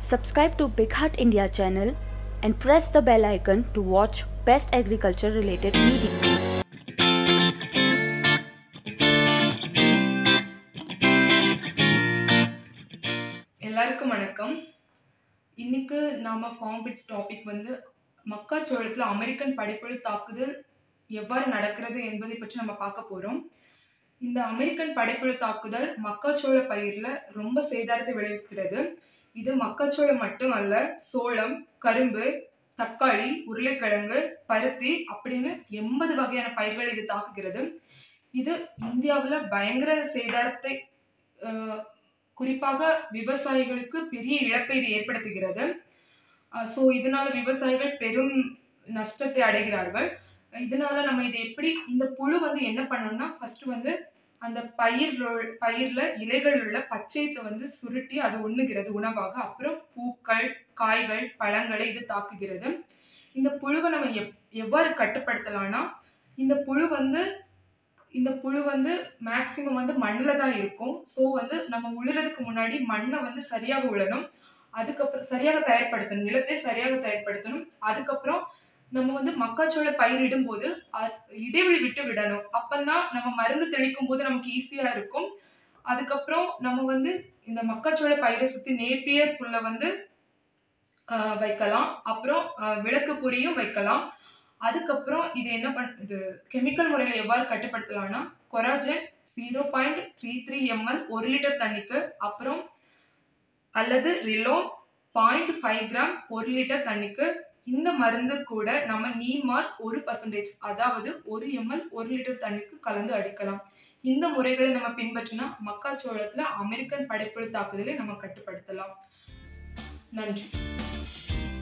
Subscribe to Big Heart India channel and press the bell icon to watch best agriculture related media. எல்லாருக்கும் வணக்கம் இன்னைக்கு நாம form bits topic வந்து மக்காச்சோளத்துல American படைப்புழு தாக்குதல் எவ்வாறு நடக்கிறது என்பதை பற்றி நம்ம பார்க்க போறோம் இந்த அமெரிக்கன் படைப்புழு தாக்குதல் மக்காச்சோள பயிர்ல ரொம்ப சேதாரத்தை விளைவிக்கிறது இது மக்காச்சோளம் மட்டும் அல்ல சோளம் கரும்பு தக்காளி உருளைக்கிழங்கு பருத்தி அப்படின்னு எண்பது வகையான பயிர்களை இது தாக்குகிறது இது இந்தியாவில் பயங்கர சேதாரத்தை அஹ், குறிப்பாக விவசாயிகளுக்கு பெரிய இழப்பை இது ஏற்படுத்துகிறது ஸோ இதனால விவசாயிகள் பெரும் நஷ்டத்தை அடைகிறார்கள் இதனால நம்ம இது எப்படி இந்த புழு வந்து என்ன பண்ணணும்னா ஃபர்ஸ்ட் வந்து அந்த பயிர் பயிர்ல இலைகள் உள்ள பச்சையத்தை வந்து சுருட்டி அது உண்ணுகிறது உணவாக அப்புறம் பூக்கள் காய்கள் பழங்களை இது தாக்குகிறது இந்த புழுவை நம்ம எப் எவ்வாறு கட்டுப்படுத்தலாம்னா இந்த புழு வந்து இந்த புழு வந்து மேக்சிமம் வந்து மண்ணில் தான் இருக்கும் ஸோ வந்து நம்ம உழுறதுக்கு முன்னாடி மண்ணை வந்து சரியாக உழணும் அதுக்கப்புறம் சரியாக தயார்படுத்தணும் நிலத்தை சரியாக தயார்படுத்தணும் அதுக்கப்புறம் நம்ம வந்து மக்காச்சோள பயிரிடும் போது அ- இடைவெளி விட்டு விடணும் அப்பந்தான் நம்ம மருந்து தெளிக்கும் போது நமக்கு ஈஸியா இருக்கும் அதுக்கப்புறம் நம்ம வந்து இந்த மக்காச்சோள பயிரை சுத்தி நேப்பியர் புல்லை வந்து ஆஹ், வைக்கலாம் அப்புறம் ஆஹ், விளக்கு பொரியும் வைக்கலாம் அதுக்கப்புறம் இது என்ன பண் இது கெமிக்கல் முறையில் எவ்வாறு கட்டுப்படுத்தலாம்னா Coragen zero point three three ML ஒரு லிட்டர் தண்ணிக்கு அப்புறம் அல்லது ரிலோன் பாயிண்ட் ஃபைவ் கிராம் ஒரு லிட்டர் தண்ணிக்கு இந்த மருந்து கூட நம்ம நீமார் ஒரு பர்சன்டேஜ் அதாவது ஒரு எம்எல் ஒரு லிட்டர் தண்ணிக்கு கலந்து அடிக்கலாம் இந்த முறைகளை நம்ம பின்பற்றினா மக்காச்சோளத்துல அமெரிக்கன் படைப்புழு தாக்குதலை நம்ம கட்டுப்படுத்தலாம் நன்றி